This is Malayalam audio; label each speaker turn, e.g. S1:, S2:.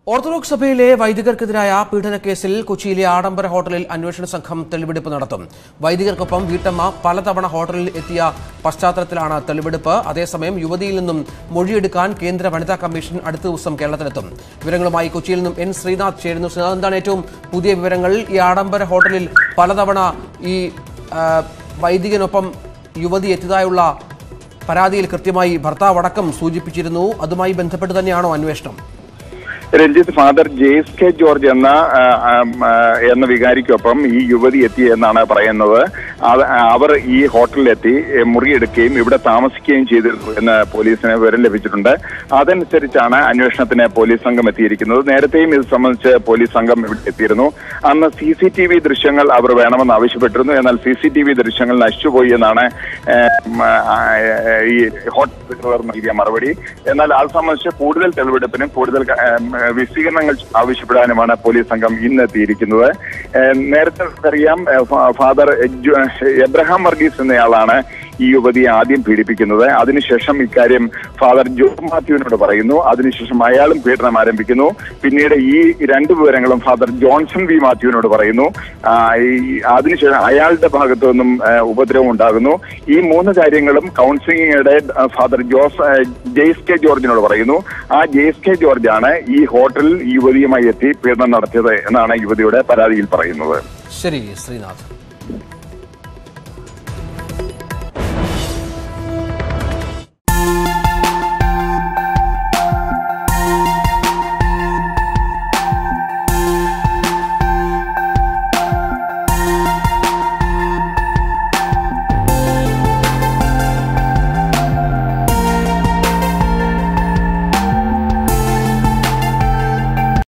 S1: ഓർത്തഡോക്സ് സഭയിലെ വൈദികർക്കെതിരായ പീഡനക്കേസിൽ കൊച്ചിയിലെ ആഡംബര ഹോട്ടലിൽ അന്വേഷണ സംഘം തെളിവെടുപ്പ് നടത്തും വൈദികർക്കൊപ്പം വീട്ടമ്മ പലതവണ ഹോട്ടലിൽ എത്തിയ പശ്ചാത്തലത്തിലാണ് തെളിവെടുപ്പ് അതേസമയം യുവതിയിൽ നിന്നും മൊഴിയെടുക്കാൻ കേന്ദ്ര വനിതാ കമ്മീഷൻ അടുത്ത ദിവസം കേരളത്തിലെത്തും വിവരങ്ങളുമായി കൊച്ചിയിൽ നിന്നും എൻ ശ്രീനാഥ് ചേരുന്നു ശ്രീനാഥ് എന്താണ് ഏറ്റവും പുതിയ വിവരങ്ങൾ ഈ ആഡംബര ഹോട്ടലിൽ പലതവണ ഈ ആ, വൈദികനൊപ്പം യുവതി എത്തിയതായുള്ള പരാതിയിൽ കൃത്യമായി ഭർത്താവ് അടക്കം സൂചിപ്പിച്ചിരുന്നു അതുമായി ബന്ധപ്പെട്ട് തന്നെയാണോ അന്വേഷണം
S2: രഞ്ജിത്ത് ഫാദർ ജെയ്സ് കെ ജോർജ് എന്ന ആ, ആ, എന്ന വികാരിക്കൊപ്പം ഈ യുവതി എത്തി എന്നാണ് പറയുന്നത് അത് അവർ ഈ ഹോട്ടലിലെത്തി എ, മുറിയെടുക്കുകയും ഇവിടെ താമസിക്കുകയും ചെയ്തിരുന്നു എന്ന് പോലീസിന് വിവരം ലഭിച്ചിട്ടുണ്ട് അതനുസരിച്ചാണ് അന്വേഷണത്തിന് പോലീസ് സംഘം എത്തിയിരിക്കുന്നത് നേരത്തെയും ഇത് സംബന്ധിച്ച് പോലീസ് സംഘം ഇവിടെ എത്തിയിരുന്നു അന്ന് സി സി ടി വി ദൃശ്യങ്ങൾ അവർ വേണമെന്ന് ആവശ്യപ്പെട്ടിരുന്നു എന്നാൽ സി സി ടി വി ദൃശ്യങ്ങൾ നശിച്ചുപോയി എന്നാണ് ഏ, ഉം, ആ, ഏ, ഈ ഹോട്ടൽ നൽകിയ മറുപടി എന്നാൽ അത് സംബന്ധിച്ച് കൂടുതൽ തെളിവെടുപ്പിനും കൂടുതൽ ക- ഏം, വിശദീകരണങ്ങൾ ആവശ്യപ്പെടാനുമാണ് പോലീസ് സംഘം ഇന്ന് എത്തിയിരിക്കുന്നത് ഏം, നേരത്തെ അറിയാം ഏ, ഫാ- ഫാദർ ജോ- എബ്രഹാം വർഗീസ് എന്നയാളാണ് ഈ യുവതിയെ ആദ്യം പീഡിപ്പിക്കുന്നത് അതിനുശേഷം ഇക്കാര്യം ഫാദർ ജോ മാത്യുവിനോട് പറയുന്നു അതിനുശേഷം അയാളും പീഡനം ആരംഭിക്കുന്നു പിന്നീട് ഈ രണ്ട് വിവരങ്ങളും ഫാദർ ജോൺസൺ വി മാത്യുവിനോട് പറയുന്നു ആ, ഈ- അതിനുശേഷം അയാളുടെ ഭാഗത്തു നിന്നും ആ, ഉപദ്രവം ഉണ്ടാകുന്നു ഈ മൂന്ന് കാര്യങ്ങളും കൗൺസിലിംഗിടെ ഫാദർ ജോസ് ആ, ജെയ്സ് കെ ജോർജിനോട് പറയുന്നു ആ ജെയ്സ് കെ ജോർജ് ആണ് ഈ ഹോട്ടലിൽ ഈ യുവതിയുമായി എത്തി പീഡനം നടത്തിയത് എന്നാണ് യുവതിയുടെ പരാതിയിൽ പറയുന്നത്
S1: ശരി ശ്രീനാഥ്